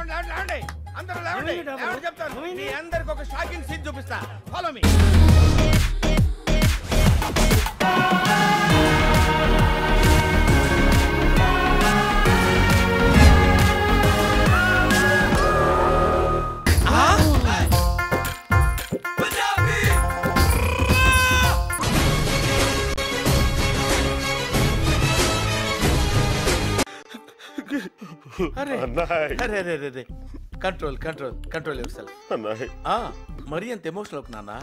లేవండి లేవండి లేవండి అందరూ లేవండి లేవండి చెప్తాను మీ అందరికి ఒక షాకింగ్ సీన్ చూపిస్తా ఫాలో మీ అరే అన్నాయ్ అరే అరే అరే control control control yourself అన్నాయ్ మరీ అంత ఎమోషనల్ అవుకు నాన్న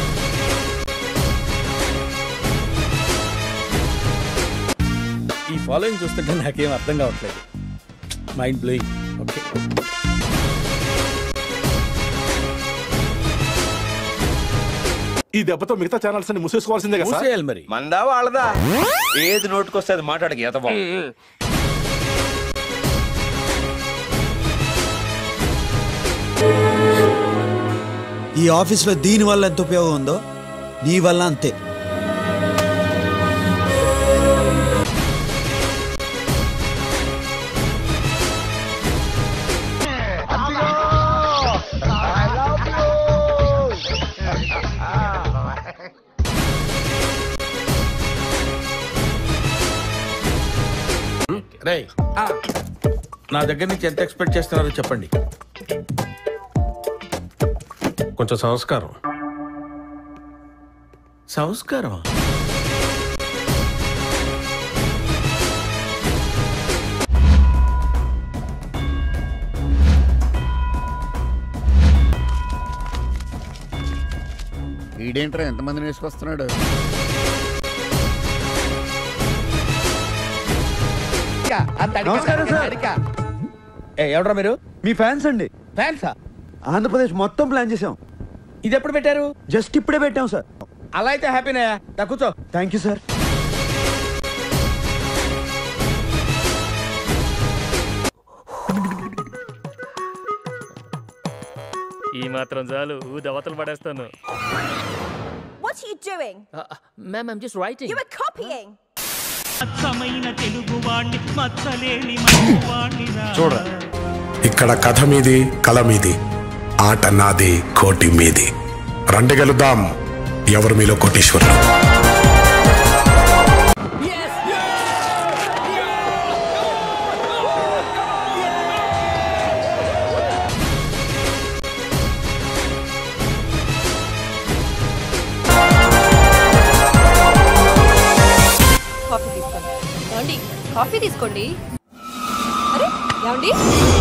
ఈ ఫాలోయింగ్ చూస్తుంటే నాకేం అర్థం కావట్లేదు మైండ్ బ్లోయింగ్ ఓకే ఈ దెబ్బతో మిగతా ఛానల్స్ అన్ని మూసేసుకోవాల్సిందే కదా సార్ మూసేయాలి మరి మందా వాళ్ళదా ఏది నోటుకొస్తే అది మాట్లాడక ఈత బాబు ఈ ఆఫీస్లో దీని వల్ల ఎంత ఉపయోగం ఉందో నీ వల్ల అంతే రే నా దగ్గర నుంచి ఎంత ఎక్స్పెక్ట్ చేస్తున్నారో చెప్పండి కొంచెం సంస్కారం సంస్కారం ఈడేంట్రా ఎంతమందిని వేసుకొస్తున్నాడు నమస్కారం సార్ ఏ ఎవడ్రా మీరు మీ ఫ్యాన్స్ అండి ఫ్యాన్సా ఆంధ్రప్రదేశ్ మొత్తం ప్లాన్ చేసాం ఇది ఎప్పుడు పెట్టారు జస్ట్ ఇప్పుడే పెట్టాం సార్ అలా అయితే హ్యాపీనే దా కూర్చో థ్యాంక్ యూ సార్ ఈ మాత్రం చాలు ఊదవతలు పడేస్తాను What are you doing? Ma'am I'm just writing You were copying. చూడరా ఇక్కడ కథ మీది కళ మీది ఆట నాది కోటి మీది రండి గెలుద్దాం ఎవరు మీలో కోటీశ్వరులు కాఫీ తీసుకోండి ఏమండి కాఫీ తీసుకోండి అరే ఏమండి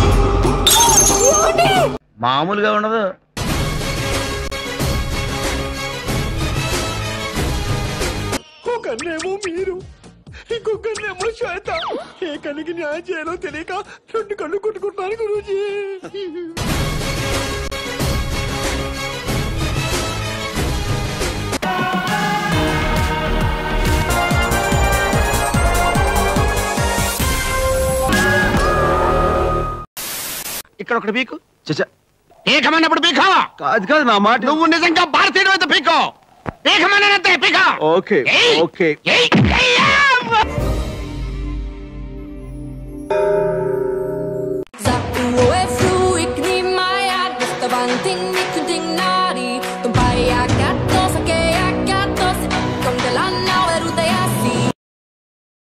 ఏమండి మామూలుగా ఉండదు ఒకరినేమో మీరు ఇంకొకరినేమో శ్వేత ఏ కనికి న్యాయం చేయాలో తెలియక రెండు కళ్ళు కొట్టుకుంటాను గురూజీ ఇక్కడ ఒకటి పీకు పీకమన్నప్పుడు పీకో కాదు కాదు నా మాట నువ్వు నిజంగా భారతీయుడు అయితే పీకో పీకమన్నానంతే పీకో ఓకే ఏయ్! ఓకే ఏయ్! ఏయ్!